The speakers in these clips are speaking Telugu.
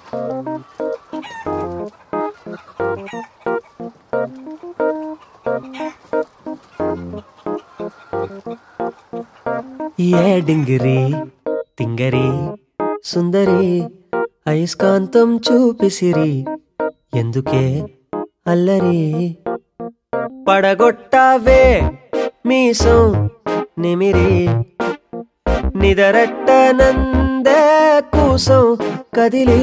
ఏ డింగిరి తింగరి సుందరి అయస్కాంతం చూపిసిరి ఎందుకే అల్లరి పడగొట్టావే మీసం నిమిరి నిదరట్ట నందే కూసం కదిలి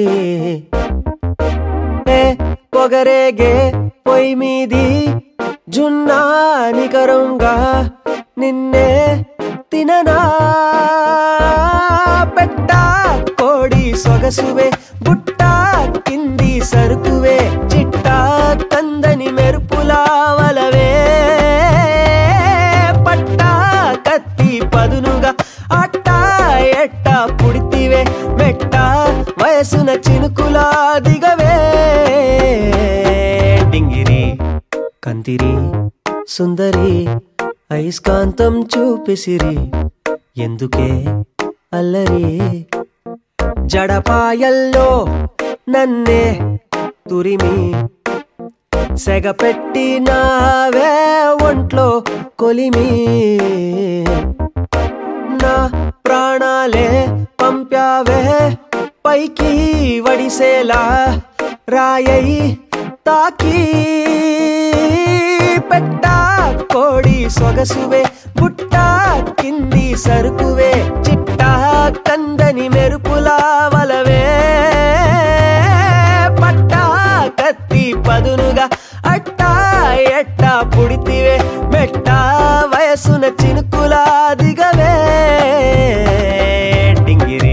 ఏ పొగరేగే పొయ్యి మీది జున్నా నికరంగా నిన్నే తిననా పెట్ట కోడి సొగసువే బుట్ట కింది సరుకువే చిట్ట కందని మెరుపులా వలవే పట్ట కత్తి పదునుగా అట్ట ఎట్ట పుడితివే మెట్ట వయసున చినుకులా దిగవే డింగిరి కంతిరి సుందరి అయస్కాంతం చూపిసిరి ఎందుకే అల్లరి జడపాయల్లో నన్నే తురిమి సెగపెట్టి నావే ఒంట్లో కొలిమి నా ప్రాణాలే పంపావే పైకి వడిసేలా రాయై తాకి పెట్ట కోడి సొగసువే బుట్ట కింది సరుకువే చిట్ట కందని మెరుపులా వలవే పట్ట కత్తి పదునుగా అట్ట ఎట్ట పుడితివే మెట్ట వయసున చినుకులా దిగవే డింగిరి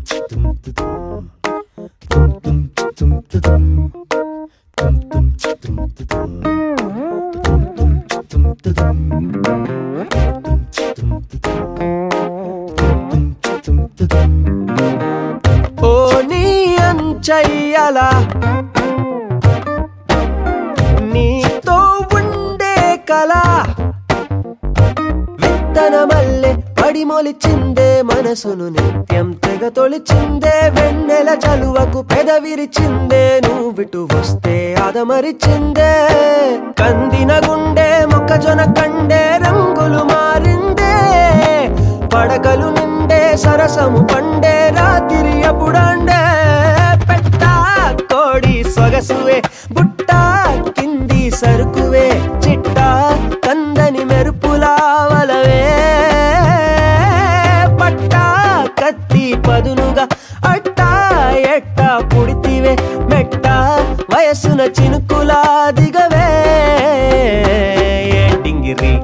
ఓ నీ అంచయ్యలా నీతో ఉండే కళ విత్తనమల్లె పడి మొలిచిందే మనసును నిత్యం తెగ తొలిచిందే వెన్నెల చలువకు పెదవిరిచిందే నువ్విటు వస్తే అదమరిచిందే కందిన గుండె మొక్కజొన కండే రంగులు మారిందే పడకలు నిండే సరసము పండే రాత్రి అప్పుడండే పెట్ట కోడి సొగసువే బుట్ట కింది సరుకువే చిట్ట కందని మెరుపులా వలవే పట్ట కత్తి పదునుగా అట్ట ఎట్ట పుడితివే మెట్ట వయసున చినుకులా దిగవే డింగిరి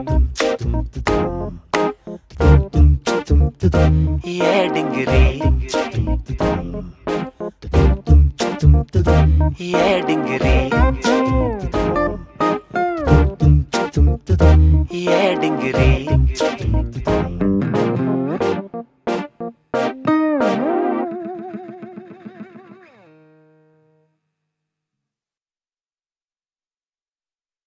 ఏ డింగిరి ఏ డింగిరి